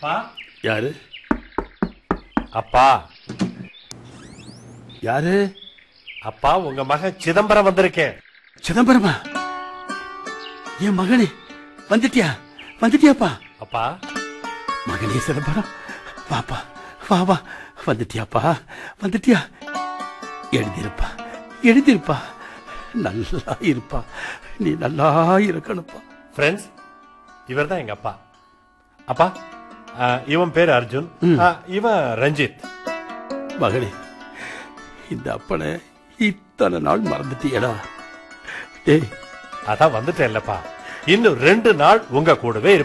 அப்பா யாரு அப்பா யாரு அப்பா உங்க மகன் சிதம்பரம் வந்திருக்கேன் சிதம்பரமா என் மகனே வந்துட்டியா வந்துட்டியாப்பா அப்பா மகனே சிதம்பரம் வாப்பா வா வா வந்துட்டியாப்பா வந்துட்டியா எழுதிருப்பா எழுதிருப்பா நல்லா இருப்பா நீ நல்லா இருக்கணும்ப்பா ஃப்ரெண்ட்ஸ் இவர் தான் எங்க அப்பா அப்பா ஆ, இவன் பேர் அர்ஜுன் ஆ, இவன் ரஞ்சித் மகனே இந்த அப்பனை இத்தனை நாள் மறந்துட்டியடா டேய் அதான் வந்துட்டேன்லப்பா இன்னும் ரெண்டு நாள் உங்க கூடவே